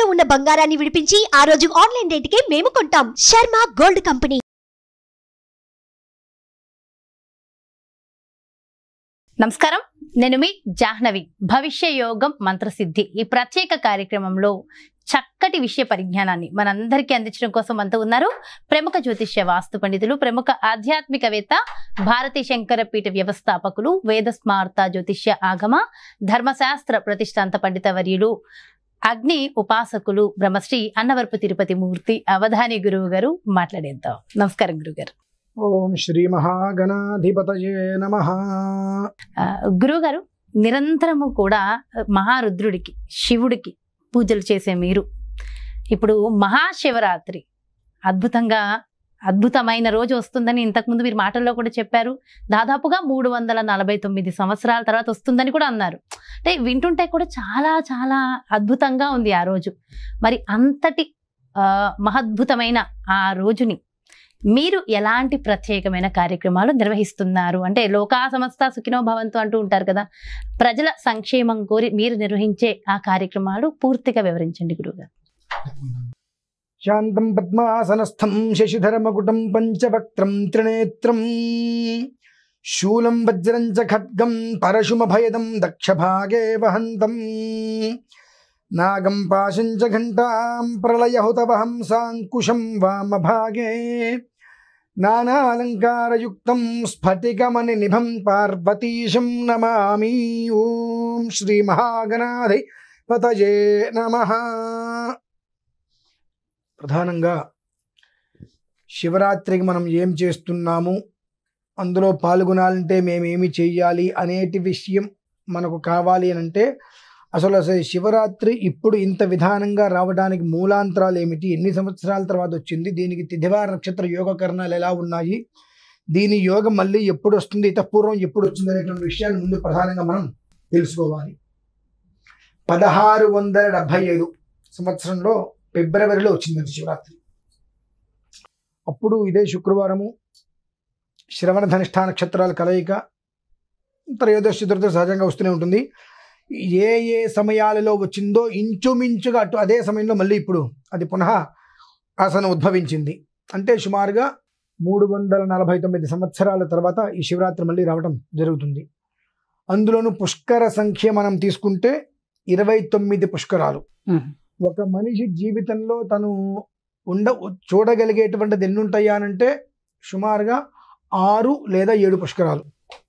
తాకట్టులో ఉన్న బంగారాన్ని విడిపించి ఆ రోజు ఆన్లైన్ రేటుకే మేము కొంటాం శర్మ గోల్డ్ కంపెనీ నమస్కారం నేను మీ జాహ్నవి భవిష్య యోగం మంత్రసిద్ధి ఈ ప్రత్యేక కార్యక్రమంలో చక్కటి విషయ పరిజ్ఞానాన్ని మనందరికీ అందించడం కోసం అంతా ఉన్నారు ప్రముఖ జ్యోతిష్య వాస్తు పండితులు ప్రముఖ ఆధ్యాత్మికవేత్త భారతీ శంకర పీఠ వ్యవస్థాపకులు వేద స్మార్త జ్యోతిష్య ఆగమ ధర్మశాస్త్ర ప్రతిష్టాంత పండిత వర్యులు అగ్ని ఉపాసకులు బ్రహ్మశ్రీ అన్నవరపు తిరుపతి మూర్తి అవధాని గురువు గారు మాట్లాడేద్దాం నమస్కారం గురుగారు ఓం శ్రీ మహాగణాధిపతయే నమ ఆ, గురువుగారు నిరంతరము కూడా మహారుద్రుడికి శివుడికి పూజలు చేసే మీరు ఇప్పుడు మహాశివరాత్రి అద్భుతంగా అద్భుతమైన రోజు వస్తుందని ఇంతకుముందు మీరు మాటల్లో కూడా చెప్పారు దాదాపుగా మూడు వందల నలభై తొమ్మిది సంవత్సరాల తర్వాత వస్తుందని కూడా అన్నారు అంటే వింటుంటే కూడా చాలా చాలా అద్భుతంగా ఉంది ఆ రోజు మరి అంతటి ఆ, మహద్భుతమైన ఆ రోజుని మీరు ఎలాంటి ప్రత్యేకమైన కార్యక్రమాలు నిర్వహిస్తున్నారు అంటే లోకా సంస్థ సుఖినో భవంతు అంటూ ఉంటారు కదా ప్రజల సంక్షేమం కోరి మీరు నిర్వహించే ఆ కార్యక్రమాలు పూర్తిగా వివరించండి గురువుగారు శాంతం పద్మాసనస్థం శశిధరమకుటం పంచవక్త్రం త్రినేత్రం శూలం వజ్రం చ ఖడ్గం పరశుమభయదం దక్షభాగే వహంతం నాగం పాశం చ ఘంటాం ప్రళయహుతవహం సాంకుశం వామభాగే నానాలంకారయుక్తం స్ఫటికమణి నిభం పార్వతీశం నమామి ఓం శ్రీ మహాగణాధి పతయే నమ ప్రధానంగా శివరాత్రికి మనం ఏం చేస్తున్నాము అందులో పాల్గొనాలంటే మేమేమి చెయ్యాలి అనేటి విషయం మనకు కావాలి అని అంటే అసలు అసలు శివరాత్రి ఇప్పుడు ఇంత విధానంగా రావడానికి మూలాంతరాలు ఏమిటి ఎన్ని సంవత్సరాల తర్వాత వచ్చింది దీనికి తిథివార నక్షత్ర యోగకరణాలు ఎలా ఉన్నాయి దీని యోగం మళ్ళీ ఎప్పుడు వస్తుంది ఇతపూర్వం ఎప్పుడు వచ్చింది అనేటువంటి విషయాన్ని ముందు ప్రధానంగా మనం తెలుసుకోవాలి పదహారు వందల డెబ్భై ఐదు సంవత్సరంలో ఫిబ్రవరిలో వచ్చిందండి శివరాత్రి అప్పుడు ఇదే శుక్రవారము శ్రవణ ధనిష్ఠా నక్షత్రాల కలయిక త్రయోదశి చతుర్దశి సహజంగా వస్తూనే ఉంటుంది ఏ ఏ సమయాలలో వచ్చిందో ఇంచుమించుగా అటు అదే సమయంలో మళ్ళీ ఇప్పుడు అది పునః ఆసనం ఉద్భవించింది అంటే సుమారుగా మూడు వందల నలభై తొమ్మిది సంవత్సరాల తర్వాత ఈ శివరాత్రి మళ్ళీ రావడం జరుగుతుంది అందులోనూ పుష్కర సంఖ్య మనం తీసుకుంటే ఇరవై తొమ్మిది పుష్కరాలు ఒక మనిషి జీవితంలో తను ఉండ చూడగలిగేటువంటిది ఎన్ని ఉంటాయా అంటే సుమారుగా ఆరు లేదా ఏడు పుష్కరాలు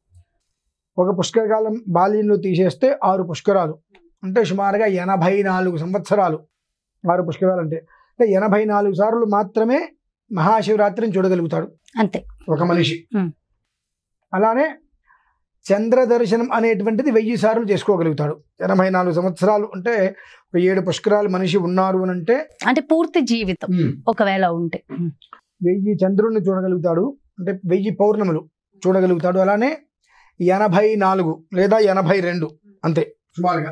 ఒక పుష్కరకాలం బాల్యంలో తీసేస్తే ఆరు పుష్కరాలు అంటే సుమారుగా ఎనభై నాలుగు సంవత్సరాలు ఆరు పుష్కరాలు అంటే అంటే ఎనభై నాలుగు సార్లు మాత్రమే మహాశివరాత్రిని చూడగలుగుతాడు అంతే ఒక మనిషి Hmm. అలానే చంద్ర దర్శనం అనేటువంటిది వెయ్యి సార్లు చేసుకోగలుగుతాడు ఎనభై నాలుగు సంవత్సరాలు అంటే ఒక ఏడు పుష్కరాలు మనిషి ఉన్నారు అని అంటే అంటే పూర్తి జీవితం ఒకవేళ ఉంటే వెయ్యి చంద్రుడిని చూడగలుగుతాడు అంటే వెయ్యి పౌర్ణములు చూడగలుగుతాడు అలానే ఎనభై నాలుగు లేదా ఎనభై రెండు అంతే సుమారుగా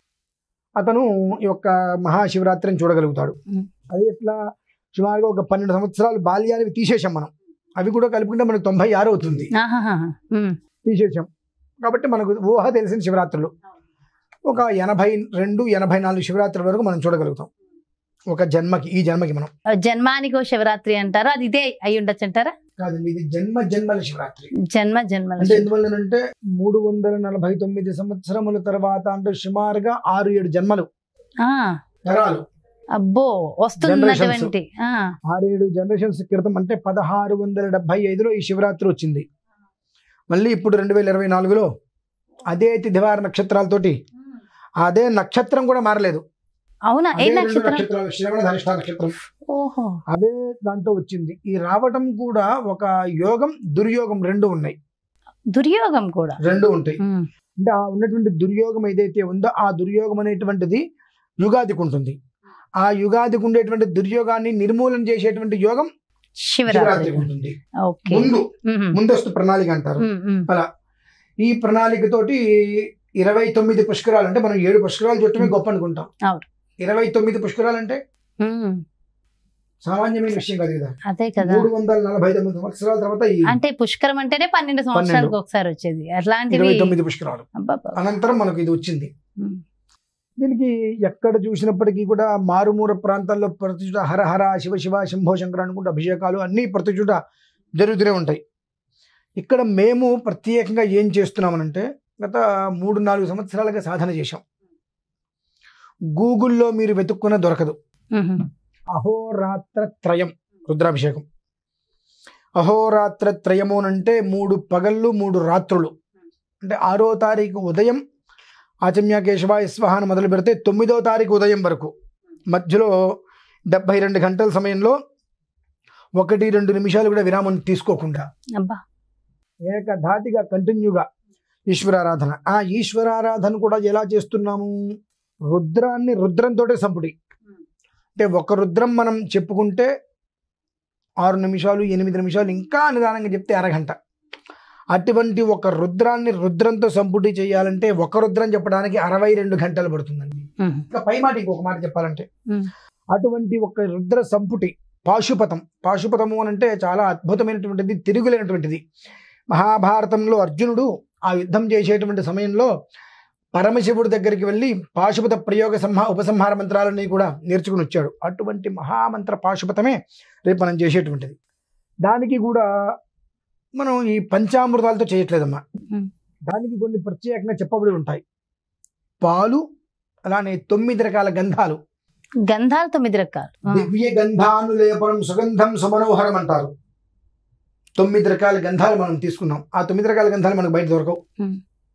అతను ఈ యొక్క మహాశివరాత్రిని చూడగలుగుతాడు Hmm. అది ఎట్లా సుమారుగా ఒక పన్నెండు సంవత్సరాలు బాల్యాన్ని తీసేసాం మనం అవి కూడా కలుపుకుంటే మనకు తొంభై ఆరు అవుతుంది ఆహాహా. ఉమ్. తీసేసాం కాబట్టి మనకు ఊహ తెలిసిన శివరాత్రులు ఒక ఎనభై రెండు ఎనభై నాలుగు శివరాత్రుల వరకు మనం చూడగలుగుతాం ఒక జన్మకి ఈ జన్మకి మనం జన్మానికో శివరాత్రి అంటారు అది ఇదే అయి ఉండొచ్చు అంటారా కాదండి ఇది జన్మ జన్మల శివరాత్రి జన్మ జన్మల అంటే శివ- ఎందువల్లనంటే మూడు వందల నలభై తొమ్మిది సంవత్సరముల తర్వాత అంటే సుమారుగా ఆరు ఏడు జన్మలు ఆ, తరాలు అబ్బో వస్తున్నటువంటి ఆ, ఆరు ఏడు జనరేషన్స్ క్రితం అంటే పదహారు వందల డెబ్బై ఐదులో ఈ శివరాత్రి వచ్చింది మళ్ళీ ఇప్పుడు రెండు వేల ఇరవై నాలుగులో అదే తిథివార నక్షత్రాలతోటి అదే నక్షత్రం కూడా మారలేదు అవునా ఏ అదే రెండు నక్షత్రం నక్షత్రాలు శ్రవణ ధనిష్ట నక్షత్రం ఓహో అవే దాంతో వచ్చింది ఈ రావటం కూడా ఒక యోగం దుర్యోగం రెండు ఉన్నాయి దుర్యోగం కూడా రెండు ఉంటాయి ఉమ్. అంటే ఆ ఉన్నటువంటి దుర్యోగం ఏదైతే ఉందో ఆ దుర్యోగం అనేటువంటిది యుగాదికి ఉంటుంది ఆ యుగాదికి ఉండేటువంటి దుర్యోగాన్ని నిర్మూలన చేసేటువంటి యోగం శివరాత్రి శివరాత్రికి ఉంటుంది ఓకే ముందు ఉమ్, ముందస్తు ప్రణాళిక అంటారు ఉమ్, ఉమ్. ఈ ప్రణాళికతోటి ఇరవై తొమ్మిది పుష్కరాలు అంటే మనం ఏడు పుష్కరాలు చుట్టమే గొప్ప అనుకుంటాం అవును. ఇరవై తొమ్మిది పుష్కరాలు అంటే ఉమ్, సామాన్యమైన విషయం కాదు కదా అదే కదా మూడు వందల నలభై తొమ్మిది సంవత్సరాల తర్వాత ఈ అంటే పుష్కరం అంటేనే పన్నెండు సంవత్సరాలకు ఒకసారి వచ్చేది అట్లాంటివి ఇరవై తొమ్మిది పుష్కరాలు అబ్బబ్బా. అనంతరం మనకు ఇది వచ్చింది ఉమ్. దీనికి ఎక్కడ చూసినప్పటికీ కూడా మారుమూల ప్రాంతాల్లో ప్రతి చోట హర హర శివ శివ శంభో శంకర అనుకుంటూ అభిషేకాలు అన్నీ ప్రతి చోట జరుగుతూనే ఉంటాయి ఇక్కడ మేము ప్రత్యేకంగా ఏం చేస్తున్నామనంటే గత మూడు నాలుగు సంవత్సరాలుగా సాధన చేశాం గూగుల్లో మీరు వెతుక్కున్న దొరకదు మ్మ్. అహోరాత్ర త్రయం రుద్రాభిషేకం అహోరాత్ర త్రయము అంటే మూడు పగళ్ళు మూడు రాత్రులు అంటే ఆరో తారీఖు ఉదయం ఆచమ్య కేశవాయ స్వహాన్ని మొదలు పెడితే తొమ్మిదో తారీఖు ఉదయం వరకు మధ్యలో డెబ్బై రెండు గంటల సమయంలో ఒకటి రెండు నిమిషాలు కూడా విరామం తీసుకోకుండా అబ్బా ఏకధాటిగా కంటిన్యూగా ఈశ్వరారాధన ఆ ఈశ్వరారాధన కూడా ఎలా చేస్తున్నాము రుద్రాన్ని రుద్రంతో సంపుటి అంటే ఒక రుద్రం మనం చెప్పుకుంటే ఆరు నిమిషాలు ఎనిమిది నిమిషాలు ఇంకా నిదానంగా చెప్తే అరగంట అటువంటి ఒక రుద్రాన్ని రుద్రంతో సంపుటి చేయాలంటే ఒక రుద్రం చెప్పడానికి అరవై రెండు గంటలు పడుతుందండి మ్మ్. ఇంకా పై మాట ఇంకొక మాట చెప్పాలంటే మ్మ్. అటువంటి ఒక రుద్ర సంపుటి పాశుపతం పాశుపతము అని అంటే చాలా అద్భుతమైనటువంటిది తిరుగులేనటువంటిది మహాభారతంలో అర్జునుడు ఆ యుద్ధం చేసేటువంటి సమయంలో పరమశివుడి దగ్గరికి వెళ్ళి పాశుపత ప్రయోగ సంహా ఉపసంహార మంత్రాలన్నీ కూడా నేర్చుకుని వచ్చాడు అటువంటి మహామంత్ర పాశుపతమే రేపు మనం చేసేటువంటిది దానికి కూడా మనం ఈ పంచామృతాలతో చేయట్లేదమ్మా మ్మ్. దానికి కొన్ని ప్రత్యేకంగా చెప్పబడి ఉంటాయి పాలు అలానే తొమ్మిది రకాల గంధాలు గంధాలు తొమ్మిది రకాలు ఆ. దివ్య గంధానులేపనం సుగంధం సుమనోహరం అంటారు తొమ్మిది రకాల గంధాలు మనం తీసుకున్నాం ఆ తొమ్మిది రకాల గంధాలు మనకు బయట దొరకవు మ్మ్.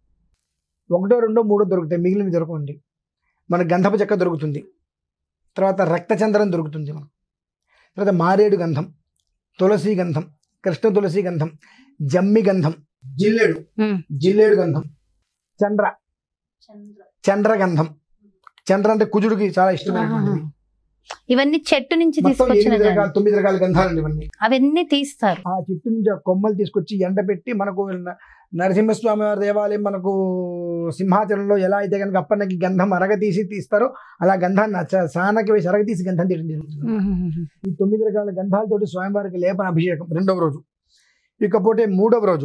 ఒకటో రెండో మూడో దొరుకుతాయి మిగిలినవి దొరకవండి మనకు గంధపు చెక్క దొరుకుతుంది తర్వాత రక్తచంద్రం దొరుకుతుంది మనం తర్వాత మారేడు గంధం తులసి గంధం కృష్ణ తులసి గంధం జమ్మి గంధం జిల్లేడు మ్మ్. జిల్లేడు గంధం చండ్ర చండ్ర గంధం చండ్ర అంటే కుజుడికి చాలా ఇష్టమైనటువంటిది ఇవన్నీ చెట్టు నుంచి మొత్తం తీసుకొచ్చిన ఎనిమిది రకాల తొమ్మిది రకాల గంధాలండి ఇవన్నీ అవన్నీ తీస్తారు ఆ చెట్టు నుంచి ఆ కొమ్మలు తీసుకొచ్చి ఎండబెట్టి మనకు న- నరసింహస్వామి వారి దేవాలయం మనకు సింహాచలంలో ఎలా అయితే కనుక అప్పన్నకి గంధం అరగతీసి తీస్తారో అలా గంధాన్ని అచ్చ- సానకి వేసి అరగతీసి గంధం తీయడం జరుగుతుంది మ్మ్. ఈ తొమ్మిది రకాల గంధాలతోటి స్వామివారికి లేపన అభిషేకం రెండవ రోజు ఇకపోతే మూడవ రోజు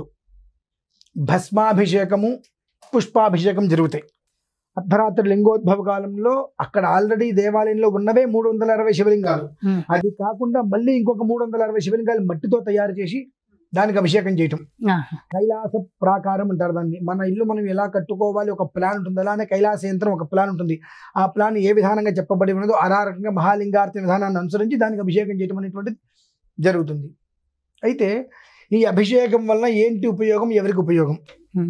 భస్మాభిషేకము పుష్పాభిషేకం జరుగుతాయి అర్ధరాత్రి లింగోద్భవ కాలంలో అక్కడ ఆల్రెడీ దేవాలయంలో ఉన్నవే మూడు వందల అరవై శివలింగాలు మ్మ్. అది కాకుండా మళ్ళీ ఇంకొక మూడు వందల అరవై శివలింగాలు మట్టితో తయారు చేసి దానికి అభిషేకం చేయటం ఆహా. కైలాస ప్రాకారం అంటారు దాన్ని మన ఇల్లు మనం ఎలా కట్టుకోవాలి ఒక ప్లాన్ ఉంటుంది అలానే కైలాస యంత్రం ఒక ప్లాన్ ఉంటుంది ఆ ప్లాన్ ఏ విధానంగా చెప్పబడి ఉన్నదో ఆ రకంగా మహాలింగార్తి విధానాన్ని అనుసరించి దానికి అభిషేకం చేయడం అనేటువంటిది జరుగుతుంది అయితే ఈ అభిషేకం వలన ఏంటి ఉపయోగం ఎవరికి ఉపయోగం మ్మ్.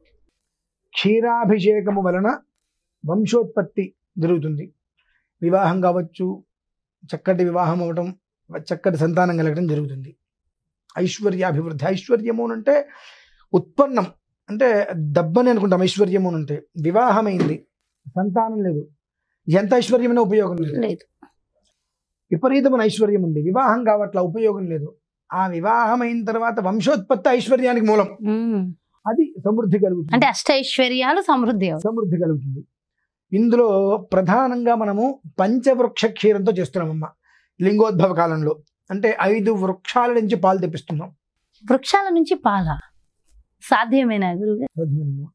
క్షీరాభిషేకము వలన వంశోత్పత్తి జరుగుతుంది వివాహం కావచ్చు చక్కటి వివాహం అవటం చక్కటి సంతానం కలగడం జరుగుతుంది ఐశ్వర్యాభివృద్ధి ఐశ్వర్యము అని అంటే ఉత్పన్నం అంటే దబ్బని అనుకుంటాం ఐశ్వర్యము అని అంటే వివాహమైంది సంతానం లేదు ఎంత ఐశ్వర్యమైన ఉపయోగం లేదు లేదు విపరీతమైన ఐశ్వర్యం ఉంది వివాహం కావట్ల ఉపయోగం లేదు ఆ వివాహం అయిన తర్వాత వంశోత్పత్తి ఐశ్వర్యానికి మూలం మ్మ్. అది సమృద్ధి కలుగుతుంది అంటే అష్టైశ్వర్యాలు సమృద్ధి అవుతాయి. సమృద్ధి కలుగుతుంది ఇందులో ప్రధానంగా మనము పంచవృక్ష క్షీరంతో చేస్తున్నామమ్మ లింగోద్భవ కాలంలో అంటే ఐదు వృక్షాల నుంచి పాలు తెప్పిస్తున్నాం వృక్షాల నుంచి పాల సాధ్యమేనా గురుగారు సాధ్యమేనమ్మా.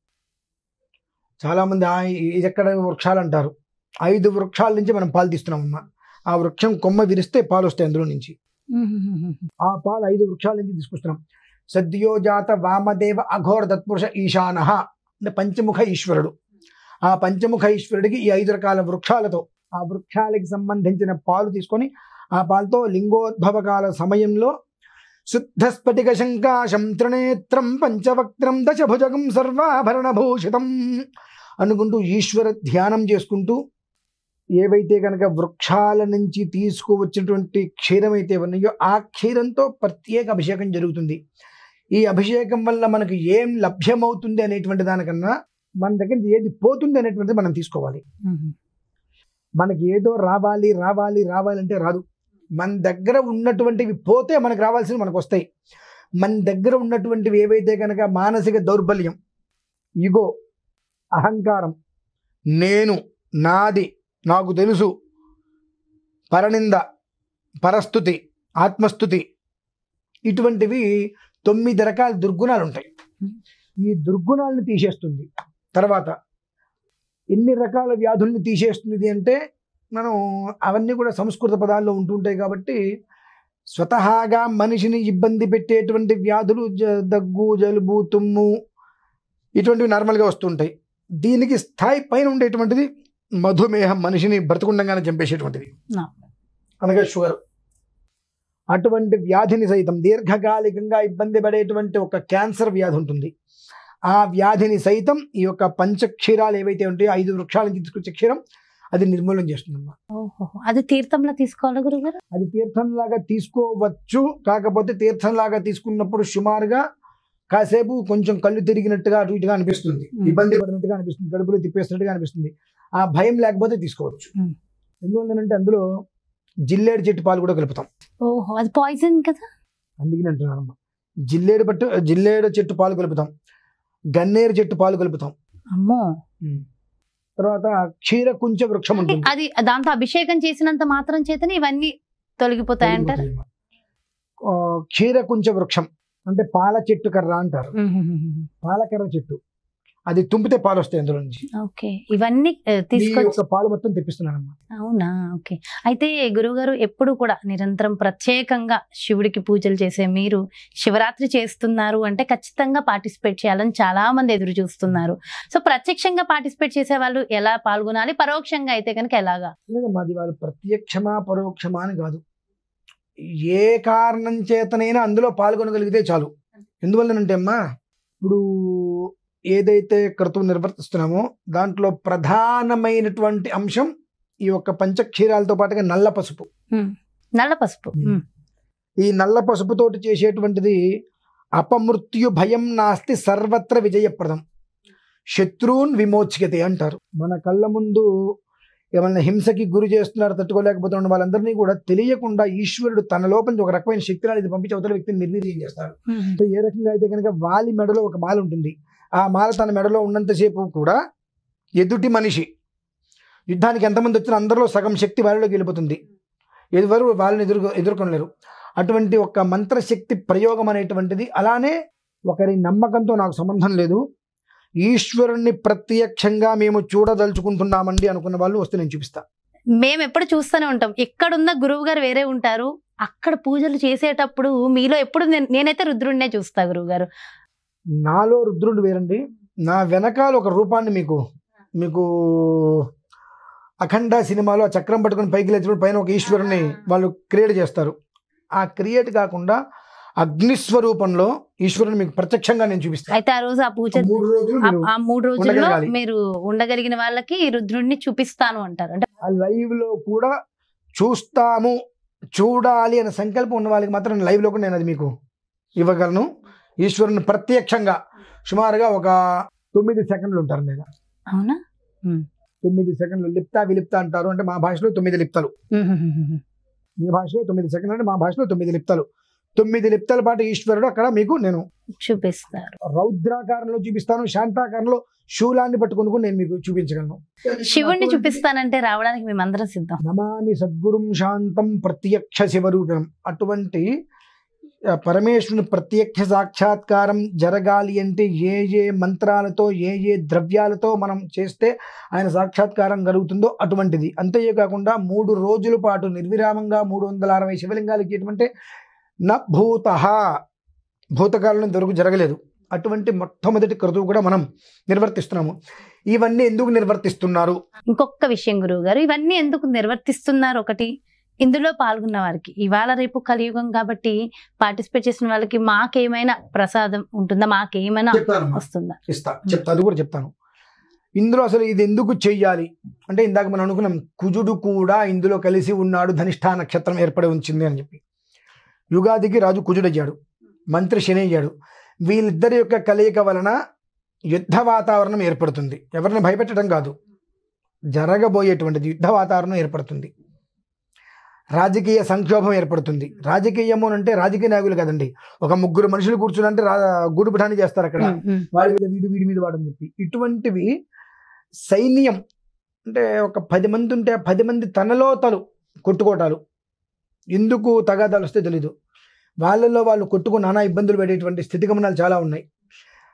చాలా మంది "ఆ, ఇది ఎక్కడ వృక్షాలు అంటారు ఐదు వృక్షాల నుంచి మనం పాలు తీస్తున్నామమ్మా ఆ వృక్షం కొమ్మ విరిస్తే పాలు వస్తాయి అందులో నుంచి మ్మ్. ఆ పాలు ఐదు వృక్షాల నుంచి తీసుకొస్తున్నాం సద్యోజాత వామదేవ అఘోర తత్పురుష ఈశాన అంటే పంచముఖ ఈశ్వరుడు ఆ పంచముఖ ఈశ్వరుడికి ఈ ఐదు రకాల వృక్షాలతో ఆ వృక్షాలకి సంబంధించిన పాలు తీసుకొని ఆ పాలతో లింగోద్భవ కాల సమయంలో శుద్ధ స్ఫటిక శంకాశం త్రినేత్రం పంచవక్త్రం దశభుజగం సర్వాభరణ భూషితం అనుకుంటూ ఈశ్వర ధ్యానం చేసుకుంటూ ఏవైతే కనుక వృక్షాల నుంచి తీసుకువచ్చినటువంటి క్షీరం అయితే ఉన్నాయో ఆ క్షీరంతో ప్రత్యేక అభిషేకం జరుగుతుంది ఈ అభిషేకం వల్ల మనకు ఏం లభ్యమవుతుంది అనేటువంటి దానికన్నా మన దగ్గర నుంచి ఏది పోతుంది అనేటువంటిది మనం తీసుకోవాలి మ్మ్. మనకి ఏదో రావాలి రావాలి రావాలంటే రాదు మన దగ్గర ఉన్నటువంటివి పోతే మనకు రావాల్సినవి మనకు వస్తాయి మన దగ్గర ఉన్నటువంటివి ఏవైతే కనుక మానసిక దౌర్బల్యం ఇగో అహంకారం నేను నాది నాకు తెలుసు పరనింద పరస్థుతి ఆత్మస్థుతి ఇటువంటివి తొమ్మిది రకాల దుర్గుణాలు ఉంటాయి ఈ దుర్గుణాలను తీసేస్తుంది తర్వాత ఎన్ని రకాల వ్యాధుల్ని తీసేస్తుంది అంటే మనం అవన్నీ కూడా సంస్కృత పదాల్లో ఉంటుంటాయి కాబట్టి స్వతహాగా మనిషిని ఇబ్బంది పెట్టేటువంటి వ్యాధులు జ- దగ్గు జలుబు తుమ్ము ఇటువంటివి నార్మల్గా వస్తుంటాయి దీనికి స్థాయి పైన ఉండేటువంటిది మధుమేహం మనిషిని బ్రతకుండంగానే చంపేసేటువంటిది నా. అనగా షుగర్ అటువంటి వ్యాధిని సైతం దీర్ఘకాలికంగా ఇబ్బంది పడేటువంటి ఒక క్యాన్సర్ వ్యాధి ఉంటుంది ఆ వ్యాధిని సైతం ఈ యొక్క పంచక్షీరాలు ఏవైతే ఉంటాయో ఐదు వృక్షాల నుంచి తీసుకొచ్చే క్షీరం అది నిర్మూలన చేస్తుందమ్మా ఓహో అది తీర్థంలో తీసుకోవాలా గురుగారు అది తీర్థంలాగా తీసుకోవచ్చు కాకపోతే తీర్థంలాగా తీసుకున్నప్పుడు సుమారుగా కాసేపు కొంచెం కళ్ళు తిరిగినట్టుగా అటు ఇటుగా అనిపిస్తుంది మ్మ్. ఇబ్బంది పడినట్టుగా అనిపిస్తుంది కడుపులో తిప్పేసినట్టుగా అనిపిస్తుంది ఆ భయం లేకపోతే తీసుకోవచ్చు మ్మ్. ఎందువల్లంటే అందులో జిల్లేడు చెట్టు పాలు కూడా కలుపుతాం ఓహో అది పాయిజన్ కదా అందుకని అంటున్నానమ్మా జిల్లేడు పట్టు జిల్లేడు చెట్టు పాలు కలుపుతాం గన్నేరు చెట్టు పాలు కలుపుతాం అమ్మో తర్వాత క్షీర కుంచ వృక్షం అంటే ఉంటుంది అది దాంతో అభిషేకం చేసినంత మాత్రం చేతనే ఇవన్నీ తొలగిపోతాయంటారు ఆ, క్షీర కుంచ వృక్షం అంటే పాల చెట్టు కర్ర అంటారు పాలకర్ర చెట్టు అది తుంపితే పాలు వస్తాయి అందులో నుంచి ఓకే ఇవన్నీ ఆ, ఈ తీసుకొచ్చి యొక్క పాలు మొత్తం తెప్పిస్తున్నానమ్మా అవునా ఓకే అయితే గురువుగారు ఎప్పుడు కూడా నిరంతరం ప్రత్యేకంగా శివుడికి పూజలు చేసే మీరు శివరాత్రి చేస్తున్నారు అంటే ఖచ్చితంగా పార్టిసిపేట్ చేయాలని చాలా మంది ఎదురు చూస్తున్నారు సో ప్రత్యక్షంగా పార్టిసిపేట్ చేసే వాళ్ళు ఎలా పాల్గొనాలి పరోక్షంగా అయితే కనుక ఎలాగా లేదమ్మా అది వాళ్ళు ప్రత్యక్షమా పరోక్షమా అని కాదు ఏ కారణం చేతనైనా అందులో పాల్గొనగలిగితే చాలు ఎందువల్లనంటే అమ్మా ఇప్పుడు ఏదైతే క్రతువు నిర్వర్తిస్తున్నామో దాంట్లో ప్రధానమైనటువంటి అంశం ఈ యొక్క పంచక్షీరాలతో పాటుగా నల్ల పసుపు నల్ల పసుపు మ్మ్. మ్మ్. ఈ నల్ల పసుపుతోటి చేసేటువంటిది అపమృత్యు భయం నాస్తి సర్వత్ర విజయప్రదం శత్రువున్ విమోచ్యతే అంటారు మన కళ్ళ ముందు ఏమన్నా హింసకి గురి చేస్తున్నారు తట్టుకోలేకపోతున్న వాళ్ళందరినీ కూడా తెలియకుండా ఈశ్వరుడు తన లోపల నుంచి ఒక రకమైన శక్తిని అనేది పంపించి అవతల వ్యక్తిని నిర్వీర్యం చేస్తాడు మ్మ్. సో ఏ రకంగా అయితే కనుక వాలి మెడలో ఒక మాల ఉంటుంది ఆ మాల తన మెడలో ఉన్నంతసేపు కూడా ఎదుటి మనిషి యుద్ధానికి ఎంతమంది వచ్చినా అందరిలో సగం శక్తి వారిలోకి వెళ్ళిపోతుంది ఎవరు వాళ్ళని ఎదుర్కొ ఎదుర్కొనలేరు అటువంటి ఒక మంత్రశక్తి ప్రయోగం అనేటువంటిది అలానే ఒకరి నమ్మకంతో నాకు సంబంధం లేదు ఈశ్వరుణ్ణి ప్రత్యక్షంగా మేము చూడదలుచుకుంటున్నామండి అనుకున్న వాళ్ళు వస్తే నేను చూపిస్తా మేము ఎప్పుడు చూస్తూనే ఉంటాం ఎక్కడున్న గురువు గారు వేరే ఉంటారు అక్కడ పూజలు చేసేటప్పుడు మీలో ఎప్పుడు నేను- నేనైతే రుద్రుడినే చూస్తా గురువు గారు నాలో రుద్రుడు వేరండి నా వెనకాల ఒక రూపాన్ని మీకు మీకు అఖండ సినిమాలో ఆ చక్రం పట్టుకుని పైకి లేచినప్పుడు పైన ఒక ఈశ్వరుని వాళ్ళు క్రియేట్ చేస్తారు ఆ క్రియేట్ కాకుండా అగ్నిస్వరూపంలో ఈశ్వరుని మీకు ప్రత్యక్షంగా నేను చూపిస్తాను అయితే ఆ రోజు ఆ పూజ మూడు రోజులు ఆ- మీరు ఆ మూడు రోజుల్లో ఉండగలగాలి. మీరు ఉండగలిగిన వాళ్ళకి ఈ రుద్రుడిని చూపిస్తాను అంటారు అంటే ఆ లైవ్ లో కూడా చూస్తాము చూడాలి అనే సంకల్పం ఉన్న వాళ్ళకి మాత్రం లైవ్ లో కూడా నేను అది మీకు ఇవ్వగలను ఈశ్వరుని ప్రత్యక్షంగా సుమారుగా ఒక తొమ్మిది సెకండ్లు ఉంటారు నేను అవునా తొమ్మిది సెకండ్లు లిప్తా విలిప్తా అంటారు అంటే మా భాషలో తొమ్మిది లిప్తలు మీ భాషలో తొమ్మిది సెకండ్లు అంటే మా భాషలో తొమ్మిది లిప్తలు తొమ్మిది లిప్తల పాటు ఈశ్వరుడు అక్కడ మీకు నేను చూపిస్తారు రౌద్రాకారంలో చూపిస్తాను శాంతాకారంలో శూలాన్ని పట్టుకుని కూడా నేను మీకు చూపించగలను శివుణ్ణి చూపిస్తానంటే రావడానికి మేమందరం సిద్ధం నమామి సద్గురుం శాంతం ప్రత్యక్ష శివరూపం అటువంటి ఆ, పరమేశ్వరుని ప్రత్యక్ష సాక్షాత్కారం జరగాలి అంటే ఏ ఏ మంత్రాలతో ఏ ఏ ద్రవ్యాలతో మనం చేస్తే ఆయన సాక్షాత్కారం కలుగుతుందో అటువంటిది అంతేకాకుండా మూడు రోజుల పాటు నిర్విరామంగా మూడు వందల అరవై శివలింగాలకి ఎటువంటి న భూత భూతకాలంలో ఇంతవరకు జరగలేదు అటువంటి మొట్టమొదటి క్రతువు కూడా మనం నిర్వర్తిస్తున్నాము ఇవన్నీ ఎందుకు నిర్వర్తిస్తున్నారు ఇంకొక విషయం గురువు గారు ఇవన్నీ ఎందుకు నిర్వర్తిస్తున్నారు ఒకటి ఇందులో పాల్గొన్న వారికి ఇవాళ రేపు కలియుగం కాబట్టి పార్టిసిపేట్ చేసిన వాళ్ళకి మాకేమైనా ప్రసాదం ఉంటుందా మాకేమైనా చెప్తానమ్మా. వస్తుందా ఇస్తా చెప్తా అది కూడా చెప్తాను ఇందులో అసలు ఇది ఎందుకు చెయ్యాలి అంటే ఇందాక మనం అనుకున్నాం కుజుడు కూడా ఇందులో కలిసి ఉన్నాడు ధనిష్ఠా నక్షత్రం ఏర్పడి ఉంచింది అని చెప్పి యుగాదికి రాజు కుజుడయ్యాడు మంత్రి శని అయ్యాడు వీళ్ళిద్దరి యొక్క కలయిక వలన యుద్ధ వాతావరణం ఏర్పడుతుంది ఎవరిని భయపెట్టడం కాదు జరగబోయేటువంటిది యుద్ధ వాతావరణం ఏర్పడుతుంది రాజకీయ సంక్షోభం ఏర్పడుతుంది రాజకీయము అని అంటే రాజకీయ నాయకులు కదండి ఒక ముగ్గురు మనుషులు కూర్చుంటే రా గూడు పిఠాని చేస్తారు అక్కడ ఉమ్, ఉమ్. వాడి మీద వీడు వీడి మీద వాడని చెప్పి ఇటువంటివి సైన్యం అంటే ఒక పది మంది ఉంటే ఆ పది మంది తనలో తను కొట్టుకోటాలు ఎందుకు తగాదాలు వస్తే తెలీదు వాళ్ళల్లో వాళ్ళు కొట్టుకుని నానా ఇబ్బందులు పడేటువంటి స్థితిగమనాలు చాలా ఉన్నాయి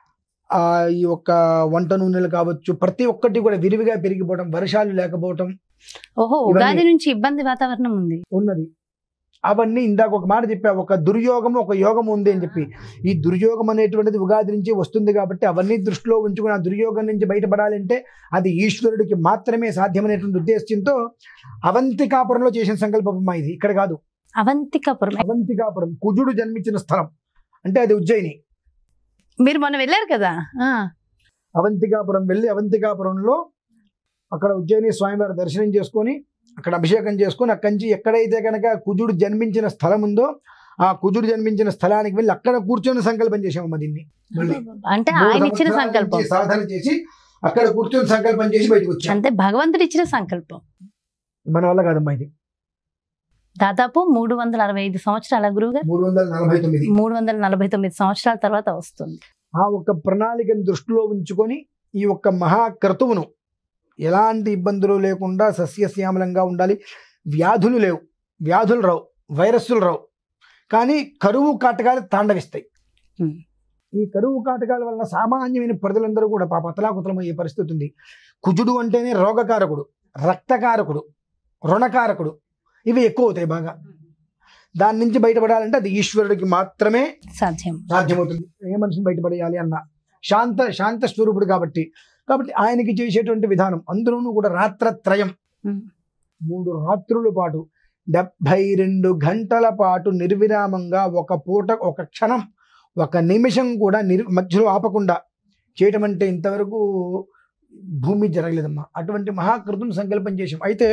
ఆ ఈ యొక్క వంట నూనెలు కావచ్చు ప్రతి ఒక్కటి కూడా విరివిగా పెరిగిపోవడం వర్షాలు లేకపోవటం ఓహో ఇవన్నీ- ఉగాది నుంచి ఇబ్బంది వాతావరణం ఉంది ఉన్నది అవన్నీ ఇందాక ఒక మాట చెప్పా ఒక దుర్యోగం ఒక యోగం ఉంది అని చెప్పి ఈ దుర్యోగం అనేటువంటిది ఉగాది నుంచి వస్తుంది కాబట్టి అవన్నీ దృష్టిలో ఉంచుకుని ఆ దుర్యోగం నుంచి బయటపడాలంటే అది ఈశ్వరుడికి మాత్రమే సాధ్యమైనటువంటి ఉద్దేశంతో అవంతికాపురంలో చేసిన సంకల్పమా ఇది ఇక్కడ కాదు అవంతికాపురం అవంతికాపురం కుజుడు జన్మించిన స్థలం అంటే అది ఉజ్జయిని మీరు మొన్న వెళ్ళారు కదా ఆ అవంతికాపురం వెళ్ళి అవంతికాపురంలో అక్కడ ఉజ్జయిని స్వామివారి దర్శనం చేసుకొని అక్కడ అభిషేకం చేసుకొని అక్కడి నుంచి ఎక్కడైతే కనుక కుజుడు జన్మించిన స్థలం ఉందో ఆ కుజుడు జన్మించిన స్థలానికి వెళ్ళి అక్కడ కూర్చొని సంకల్పం చేసామమ్మ దీన్ని మళ్ళీ అంటే మూడు ఆయన ఇచ్చిన సంవత్సరాల సంకల్పం నుంచి సాధన చేసి అక్కడ కూర్చొని సంకల్పం చేసి బయటకు వచ్చాం అంటే భగవంతుడు ఇచ్చిన సంకల్పం మన వల్ల కాదమ్మా ఇది దాదాపు మూడు వందల అరవై ఐదు సంవత్సరాల గురువు గారు మూడు వందల నలభై తొమ్మిది మూడు వందల నలభై తొమ్మిది సంవత్సరాల తర్వాత వస్తుంది ఆ ఒక్క ప్రణాళికను దృష్టిలో ఉంచుకొని ఈ ఒక్క మహాక్రతువును ఎలాంటి ఇబ్బందులు లేకుండా సస్యశ్యామలంగా ఉండాలి వ్యాధులు లేవు వ్యాధులు రావు వైరస్సులు రావు కానీ కరువు కాటకాలు తాండవిస్తాయి Hmm. ఈ కరువు కాటకాల వల్ల సామాన్యమైన ప్రజలందరూ కూడా పాప అతలాకుతలమయ్యే పరిస్థితి ఉంది కుజుడు అంటేనే రోగకారకుడు రక్తకారకుడు రుణకారకుడు ఇవి ఎక్కువ అవుతాయి బాగా దాని నుంచి బయటపడాలంటే అది ఈశ్వరుడికి మాత్రమే సాధ్యం సాధ్యమవుతుంది ఏ మనిషిని బయటపడేయాలి అన్న శాంత శాంత స్వరూపుడు కాబట్టి కాబట్టి ఆయనకి చేసేటువంటి విధానం అందులోనూ కూడా రాత్రత్రయం ఉమ్. మూడు రాత్రుల పాటు డెబ్భై రెండు గంటల పాటు నిర్విరామంగా ఒక పూట ఒక క్షణం ఒక నిమిషం కూడా నిర్ మధ్యలో ఆపకుండా చేయటం అంటే ఇంతవరకు భూమి జరగలేదమ్మా అటువంటి మహాకృతం సంకల్పం చేసాం అయితే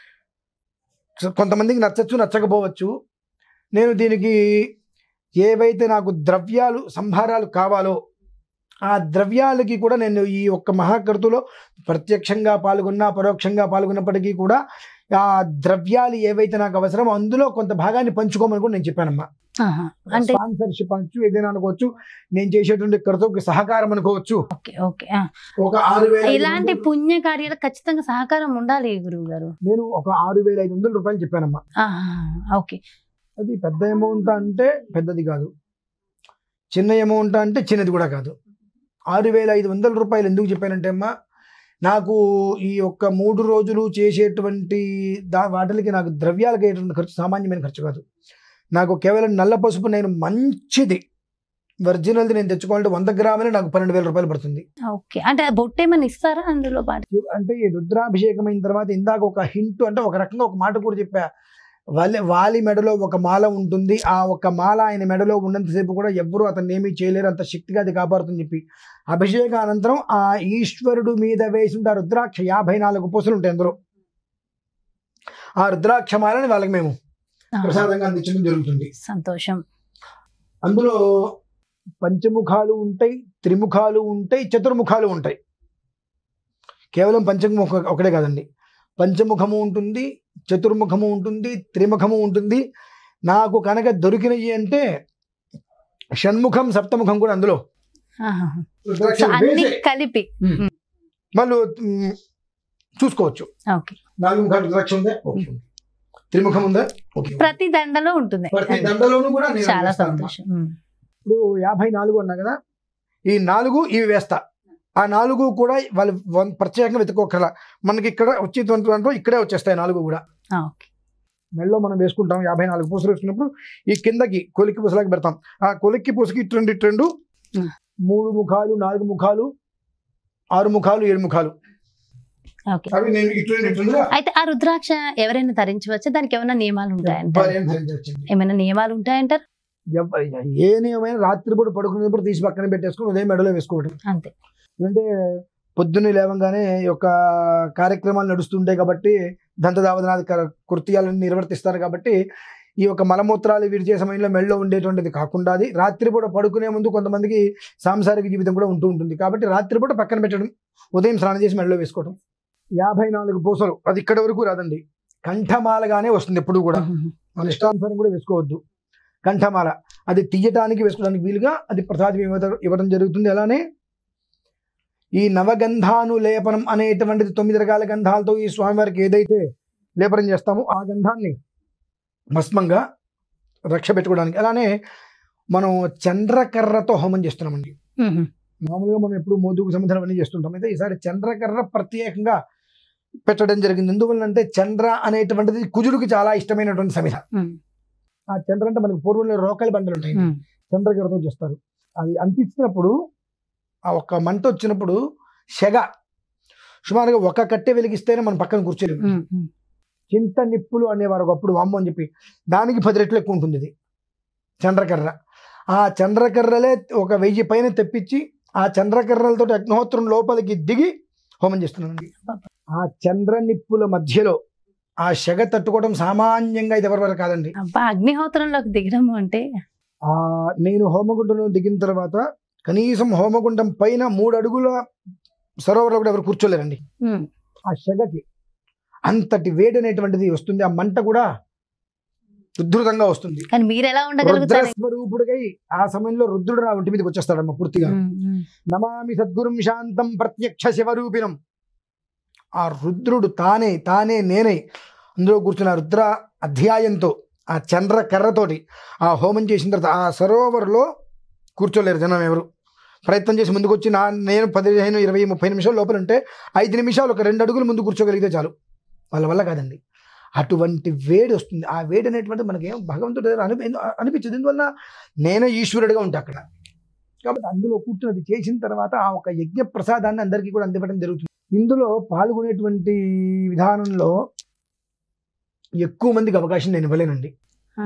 కొంతమందికి నచ్చచ్చు నచ్చకపోవచ్చు నేను దీనికి ఏవైతే నాకు ద్రవ్యాలు సంభారాలు కావాలో ఆ ద్రవ్యాలకి కూడా నేను ఈ ఒక్క మహాకృతులో ప్రత్యక్షంగా పాల్గొన్నా పరోక్షంగా పాల్గొన్నప్పటికీ కూడా ఆ ద్రవ్యాలు ఏవైతే నాకు అవసరమో అందులో కొంత భాగాన్ని పంచుకోమని కూడా నేను చెప్పానమ్మా ఆహా. అంటే స్పాన్సర్షిప్ అనొచ్చు ఏదైనా అనుకోవచ్చు నేను చేసేటువంటి కృతజ్ఞ సహకారం అనుకోవచ్చు ఓకే ఓకే ఆ. ఒక ఆరు వేల ఐదు ఇలాంటి వందలు- పుణ్య కార్యాలకు ఖచ్చితంగా సహకారం ఉండాలి గురువు గారు నేను ఒక ఆరు వేల ఐదు వందల రూపాయలు చెప్పానమ్మా ఓకే అది పెద్ద అమౌంట్ అంటే పెద్దది కాదు చిన్న అమౌంట్ అంటే చిన్నది కూడా కాదు ఆరు వేల ఐదు వందల రూపాయలు ఎందుకు చెప్పానంటే అమ్మా నాకు ఈ యొక్క మూడు రోజులు చేసేటువంటి దా వాటికి నాకు ద్రవ్యాలకు అయ్యేటువంటి ఖర్చు సామాన్యమైన ఖర్చు కాదు నాకు కేవలం నల్ల పసుపు నేను మంచిది ఒరిజినల్ది నేను తెచ్చుకోవాలంటే వంద గ్రాములే నాకు పన్నెండు వేల రూపాయలు పడుతుంది ఓకే అంటే ఆ బొట్టు ఏమైనా ఇస్తారా అందులో పాటు అంటే ఈ రుద్రాభిషేకం అయిన తర్వాత ఇందాక ఒక హింట్ అంటే ఒక రకంగా ఒక మాట కూడా చెప్పా వాలి వాలి మెడలో ఒక మాల ఉంటుంది ఆ ఒక మాల ఆయన మెడలో ఉన్నంతసేపు కూడా ఎవ్వరూ అతన్ని ఏమీ చేయలేరు అంత శక్తిగా అది కాపాడుతుంది చెప్పి అభిషేక అనంతరం ఆ ఈశ్వరుడు మీద వేసిన ఆ రుద్రాక్ష యాభై నాలుగు పూసలు ఉంటాయి అందులో ఆ రుద్రాక్ష మాలని వాళ్ళకి మేము ఆ, ప్రసాదంగా అందించడం జరుగుతుంది సంతోషం అందులో పంచముఖాలు ఉంటాయి త్రిముఖాలు ఉంటాయి చతుర్ముఖాలు ఉంటాయి కేవలం పంచముఖ ఒకటే కాదండి పంచముఖము ఉంటుంది చతుర్ముఖము ఉంటుంది త్రిముఖము ఉంటుంది నాకు కనుక దొరికినవి అంటే షణ్ముఖం సప్తముఖం కూడా అందులో ఆహా. సో రుద్రాక్షలు అన్ని వేసే కలిపి మళ్ళీ మ్, చూసుకోవచ్చు ఓకే నాలుగు ముఖాలు రుద్రాక్ష ఉందా ఓకే ఉంది. త్రిముఖం ఉందా ఓకే ఉంది. ప్రతి దండలో ఉంటుంది ప్రతి దండలోనూ కూడా నేను చాలా వేస్తాను అన్నమాట. సంతోషం ఉమ్. ఇప్పుడు యాభై నాలుగు అన్నా కదా ఈ నాలుగు ఇవి వేస్తా ఆ నాలుగు కూడా వాళ్ళు వన్- ప్రత్యేకంగా వెతుక్కోకల మనకి ఇక్కడ వచ్చేటువంటి దాంట్లో ఇక్కడే వచ్చేస్తాయి నాలుగు కూడా ఆ, ఓకే మెల్లో మనం వేసుకుంటాం యాభై నాలుగు పూసలు వేసుకున్నప్పుడు ఈ కిందకి కొలిక్కి పూసలాకి పెడతాం ఆ కొలిక్కి పూసకి ఇటు రెండు ఇటు రెండు Hmm. మూడు ముఖాలు నాలుగు ముఖాలు ఆరు ముఖాలు ఏడు ముఖాలు ఓకే అవి నేను ఇటు రెండు ఇటు రెండుగా అయితే ఆ రుద్రాక్ష ఎవరైనా ధరించవచ్చా దానికి ఏమైనా నియమాలు ఉంటాయంటారు భార్యను ధరించవచ్చండి. ఏమైనా నియమాలు ఉంటాయంటారు ఎవ- ఏ నియమైనా రాత్రిపూట పడుకునేటప్పుడు తీసి పక్కన పెట్టేసుకుని ఉదయం మెడలో వేసుకోవడం అంతే అంటే పొద్దున్నే లేవంగానే ఈ యొక్క కార్యక్రమాలు నడుస్తుంటాయి కాబట్టి దంతదావదనాది క- కృత్యాలను నిర్వర్తిస్తారు కాబట్టి ఈ యొక్క మలమూత్రాలు విడిచే సమయంలో మెళ్ళలో ఉండేటువంటిది కాకుండా అది రాత్రిపూట పడుకునే ముందు కొంతమందికి సాంసారిక జీవితం కూడా ఉంటూ ఉంటుంది కాబట్టి రాత్రిపూట పక్కన పెట్టడం ఉదయం స్నానం చేసి మెళ్ళలో వేసుకోవడం యాభై నాలుగు పూసలు అది ఇక్కడ వరకు రాదండి కంఠమాలగానే వస్తుంది ఎప్పుడు కూడా మన ఇష్టానుసారం కూడా వేసుకోవద్దు కంఠమాల అది తీయటానికి వేసుకోవడానికి వీలుగా అది ప్రసాదం ఇవ్వడం ఇవ్వడం జరుగుతుంది అలానే ఈ నవగంధాను లేపనం అనేటువంటిది తొమ్మిది రకాల గంధాలతో ఈ స్వామివారికి ఏదైతే లేపనం చేస్తామో ఆ గంధాన్ని భస్మంగా రక్ష పెట్టుకోవడానికి అలానే మనం చంద్రకర్రతో హోమం చేస్తున్నామండి మ్మ్. మామూలుగా మనం ఎప్పుడు మోదుకు సంబంధాలు అన్నీ చేస్తుంటాం అయితే ఈసారి చంద్రకర్ర ప్రత్యేకంగా పెట్టడం జరిగింది ఎందువల్లంటే చంద్ర అనేటువంటిది కుజుడికి చాలా ఇష్టమైనటువంటి సమిధ ఉమ్, ఆ చంద్ర అంటే మనకు పూర్వంలో రోకలి బండలు ఉంటాయి ఉమ్, చంద్రకర్రతో చేస్తారు అది అంటించినప్పుడు ఆ ఒక్క మంట వచ్చినప్పుడు సెగ సుమారుగా ఒక కట్టె వెలిగిస్తేనే మనం పక్కన కూర్చోలేము ఉమ్, ఉమ్. చింత నిప్పులు అనేవారు ఒకప్పుడు వామ్మ అని చెప్పి దానికి పది రెట్లు ఎక్కువ ఉంటుంది ఇది చంద్రకర్ర ఆ చంద్రకర్రలే ఒక వెయ్యి పైన తెప్పించి ఆ చంద్రకర్రలతో అగ్నిహోత్రం లోపలికి దిగి హోమం చేస్తున్నానండి ఆ చంద్ర నిప్పుల మధ్యలో ఆ సెగ తట్టుకోవడం సామాన్యంగా ఇది ఎవరి వరకు కాదండి అబ్బా అగ్నిహోత్రంలోకి దిగడం అంటే ఆ నేను హోమగుండంలో దిగిన తర్వాత కనీసం హోమగుండం పైన మూడు అడుగుల సరోవరంలో కూడా ఎవరు కూర్చోలేరండి ఉమ్, ఆ సెగకి అంతటి వేడి అనేటువంటిది వస్తుంది ఆ మంట కూడా ఉద్ధృతంగా వస్తుంది కానీ మీరు ఎలా రుద్ర ఉండగలుగుతారు స్వరూపుడికై ఆ సమయంలో రుద్రుడు నా ఒంటి మీదకి వచ్చేస్తాడమ్మ పూర్తిగా ఉమ్, ఉమ్. నమామి సద్గురుం శాంతం ప్రత్యక్ష శివరూపిణం ఆ రుద్రుడు తానే తానే నేనే అందులో కూర్చున్న రుద్ర అధ్యాయంతో ఆ చంద్ర కర్రతోటి ఆ హోమం చేసిన తర్వాత ఆ సరోవర్లో కూర్చోలేరు జనం ఎవరు ప్రయత్నం చేసి ముందుకు వచ్చి నా నేను పదిహేను ఇరవై ముప్పై నిమిషాలు లోపల ఉంటే ఐదు నిమిషాలు ఒక రెండు అడుగులు ముందు కూర్చోగలిగితే చాలు వాళ్ళ వల్ల కాదండి అటువంటి వేడి వస్తుంది ఆ వేడి అనేటువంటి మనకేం భగవంతుడి దగ్గర అనిపి ఎందు- అనిపించదు ఎందువల్ల నేనే ఈశ్వరుడిగా ఉంటా అక్కడ కాబట్టి అందులో కూర్చున్నది చేసిన తర్వాత ఆ ఒక యజ్ఞ ప్రసాదాన్ని అందరికీ కూడా అందివ్వడం జరుగుతుంది ఇందులో పాల్గొనేటువంటి విధానంలో ఎక్కువ మందికి అవకాశం నేను ఇవ్వలేనండి ఆ,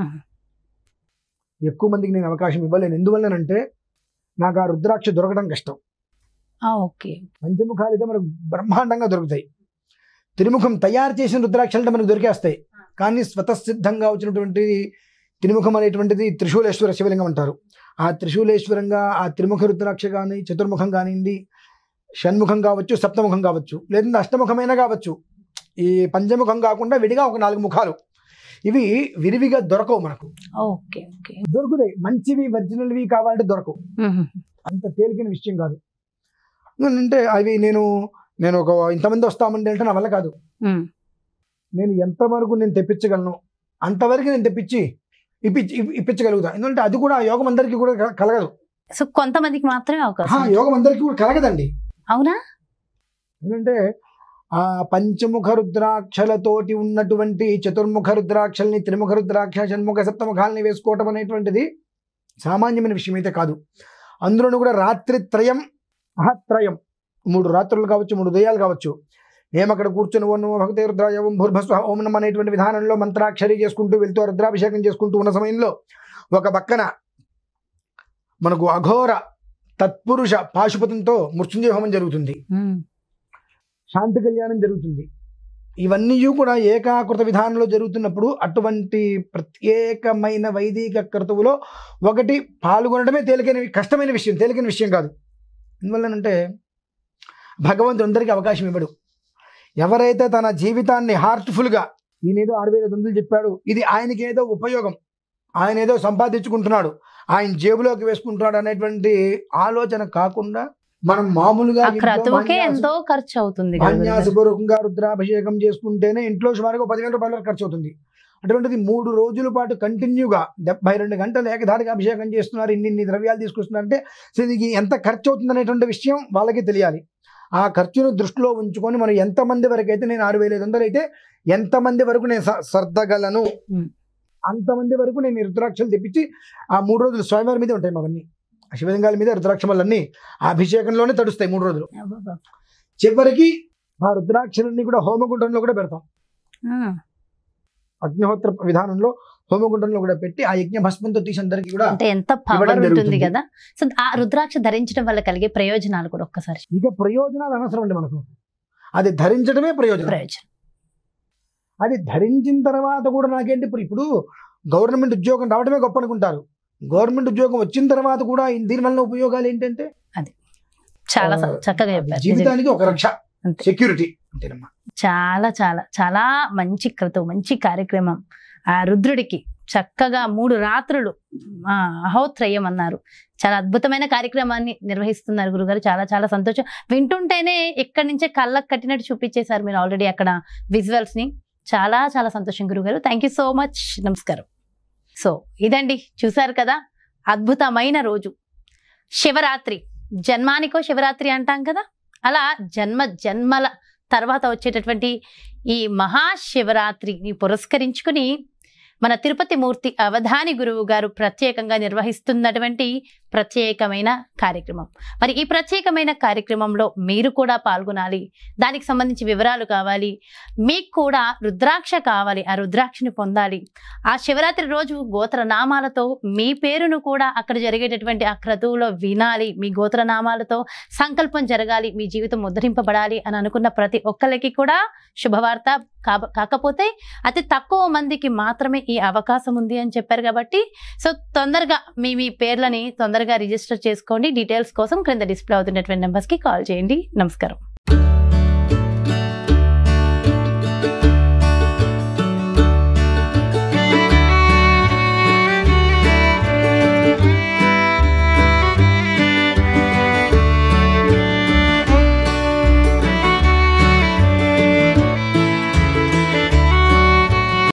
ఎక్కువ మందికి నేను అవకాశం ఇవ్వలేను ఎందువల్లనంటే నాకు ఆ రుద్రాక్ష దొరకడం కష్టం ఆ, ఓకే పంచముఖాలు అయితే మనకు బ్రహ్మాండంగా దొరుకుతాయి తిరుముఖం తయారు చేసిన రుద్రాక్షలు అంటే మనకు దొరికేస్తాయి కానీ స్వతసిద్ధంగా వచ్చినటువంటి తిరుముఖం అనేటువంటిది త్రిశూలేశ్వర శివలింగం అంటారు ఆ త్రిశూలేశ్వరంగా ఆ త్రిముఖ రుద్రాక్ష కానీ చతుర్ముఖం కానివ్వండి షణ్ముఖం కావచ్చు సప్తముఖం కావచ్చు లేదంటే అష్టముఖమైనా కావచ్చు ఈ పంచముఖం కాకుండా విడిగా ఒక నాలుగు ముఖాలు ఇవి విరివిగా దొరకవు మనకు ఓకే ఓకే దొరుకుతాయి మంచివి ఒరిజినల్వి కావాలంటే దొరకవు ఉమ్, అంత తేలికైన విషయం కాదు అంటే అవి నేను నేను ఒక ఇంతమంది వస్తామండి అంటే నా వల్ల కాదు ఉమ్. నేను ఎంతవరకు నేను తెప్పించగలను అంతవరకు నేను తెప్పించి ఇప్పించి ఇప్- ఇప్పించగలుగుతా ఎందుకంటే అది కూడా ఆ యోగం అందరికీ కూడా కల- కలగదు సో కొంతమందికి మాత్రమే ఆ అవకాశం ఉంది. యోగం అందరికీ కూడా కలగదండి అవునా ఎందుకంటే ఆ పంచముఖ రుద్రాక్షలతోటి ఉన్నటువంటి చతుర్ముఖ రుద్రాక్షల్ని త్రిముఖ రుద్రాక్ష షణ్ముఖ సప్తముఖాలని వేసుకోవటం అనేటువంటిది సామాన్యమైన విషయం అయితే కాదు అందులోనూ కూడా రాత్రి త్రయం అహత్రయం మూడు రాత్రులు కావచ్చు మూడు ఉదయాలు కావచ్చు మేము అక్కడ కూర్చొని ఓం నమో భగవతే రుద్రాయ ఓం భూర్భస్వ ఓం నమ అనేటువంటి విధానంలో మంత్రాక్షరి చేసుకుంటూ వెళ్తూ ఆ రుద్రాభిషేకం చేసుకుంటూ ఉన్న సమయంలో ఒక పక్కన మనకు అఘోర తత్పురుష పాశుపతంతో మృత్యుంజయ హోమం జరుగుతుంది ఉమ్, శాంతి కళ్యాణం జరుగుతుంది ఇవన్నీ కూడా ఏకాకృత విధానంలో జరుగుతున్నప్పుడు అటువంటి ప్రత్యేకమైన వైదిక క్రతువులో ఒకటి పాల్గొనడమే తేలికైన కష్టమైన విషయం తేలికైన విషయం కాదు ఎందువల్లనంటే భగవంతుడు అందరికీ అవకాశం ఇవ్వడు ఎవరైతే తన జీవితాన్ని హార్ట్ఫుల్గా ఈయనేదో ఆరు వేల వందలు చెప్పాడు ఇది ఆయనకి ఏదో ఉపయోగం ఆయన ఏదో సంపాదించుకుంటున్నాడు ఆయన జేబులోకి వేసుకుంటున్నాడు అనేటువంటి ఆలోచన కాకుండా మనం మామూలుగా ఆ ఇంట్లో క్రతువుకే మాన్యాసు- ఎంతో ఖర్చు అవుతుంది కదా గురుగారు. అన్యాసపూర్వకంగా రుద్రాభిషేకం చేసుకుంటేనే ఇంట్లో సుమారుగా పదివేల రూపాయల వరకు ఖర్చు అవుతుంది అటువంటిది మూడు రోజుల పాటు కంటిన్యూగా డెబ్బై రెండు గంటలు ఏకధారిగా అభిషేకం చేస్తున్నారు ఇన్ని ఇన్ని ద్రవ్యాలు తీసుకొస్తున్నారు అంటే సో దీనికి ఎంత ఖర్చు అవుతుంది అనేటువంటి విషయం వాళ్ళకి తెలియాలి ఆ ఖర్చును దృష్టిలో ఉంచుకొని మనం ఎంతమంది వరకు అయితే నేను ఆరు వేల ఐదు వందలు అయితే ఎంతమంది వరకు నేను స- సర్దగలను ఉమ్. అంతమంది వరకు నేను ఈ రుద్రాక్షలు తెప్పించి ఆ మూడు రోజులు స్వయంవరం మీదే ఉంటాయి అవన్నీ ఆ శివలింగాల మీద రుద్రాక్షలన్నీ ఆ అభిషేకంలోనే తడుస్తాయి మూడు రోజులు అబ్బబ్బా. చివరికి ఆ రుద్రాక్షలన్నీ కూడా హోమగుండంలో కూడా పెడతాం ఆ, అగ్నిహోత్ర విధానంలో హోమగుండంలో కూడా పెట్టి ఆ యజ్ఞ భస్మంతో తీసి అందరికీ కూడా అంటే ఎంత పవర్ ఇవ్వడం ఉంటుంది జరుగుతుంది. కదా సో ఆ రుద్రాక్ష ధరించడం వల్ల కలిగే ప్రయోజనాలు కూడా ఒక్కసారి ఇక ప్రయోజనాలు అనవసరం అండి మనకు అది ధరించడమే ప్రయోజనం ప్రయోజనం అది ధరించిన తర్వాత కూడా నాకేంటి ఇప్పుడు ఇప్పుడు గవర్నమెంట్ ఉద్యోగం రావడమే గొప్ప అనుకుంటారు గవర్నమెంట్ ఉద్యోగం వచ్చిన తర్వాత కూడా దీని వల్ల ఉపయోగాలు ఏంటంటే చాలా ఆ, చక్కగా చెప్పారు నిజంగా. జీవితానికి ఒక రక్ష అంతే. సెక్యూరిటీ అంతేనమ్మా చాలా చాలా చాలా మంచి క్రతువు మంచి కార్యక్రమం ఆ రుద్రుడికి చక్కగా మూడు రాత్రులు ఆ, అహోత్రయం అన్నారు చాలా అద్భుతమైన కార్యక్రమాన్ని నిర్వహిస్తున్నారు గురుగారు చాలా చాలా సంతోషం వింటుంటేనే ఎక్కడి నుంచే కళ్ళకు కట్టినట్టు చూపించేశారు మీరు ఆల్రెడీ అక్కడ విజువల్స్ ని చాలా చాలా సంతోషం గురుగారు థ్యాంక్ యూ సో మచ్ నమస్కారం సో ఇదండి చూసారు కదా అద్భుతమైన రోజు శివరాత్రి జన్మానికో శివరాత్రి అంటాం కదా అలా జన్మ జన్మల తర్వాత వచ్చేటటువంటి ఈ మహాశివరాత్రిని పురస్కరించుకుని మన తిరుపతి మూర్తి అవధాని గురువు గారు ప్రత్యేకంగా నిర్వహిస్తున్నటువంటి ప్రత్యేకమైన కార్యక్రమం మరి ఈ ప్రత్యేకమైన కార్యక్రమంలో మీరు కూడా పాల్గొనాలి దానికి సంబంధించి వివరాలు కావాలి మీకు కూడా రుద్రాక్ష కావాలి ఆ రుద్రాక్షని పొందాలి ఆ శివరాత్రి రోజు గోత్రనామాలతో మీ పేరును కూడా అక్కడ జరిగేటటువంటి ఆ క్రతువులో వినాలి మీ గోత్రనామాలతో సంకల్పం జరగాలి మీ జీవితం ఉద్ధరింపబడాలి అని అనుకున్న ప్రతి ఒక్కరికి కూడా శుభవార్త కాబ కాకపోతే అతి తక్కువ మందికి మాత్రమే ఈ అవకాశం ఉంది అని చెప్పారు కాబట్టి సో తొందరగా మీ మీ పేర్లని తొందరగా రిజిస్టర్ చేసుకోండి డీటెయిల్స్ కోసం క్రింద డిస్ప్లే అవుతున్నటువంటి నెంబర్స్కి కాల్ చేయండి నమస్కారం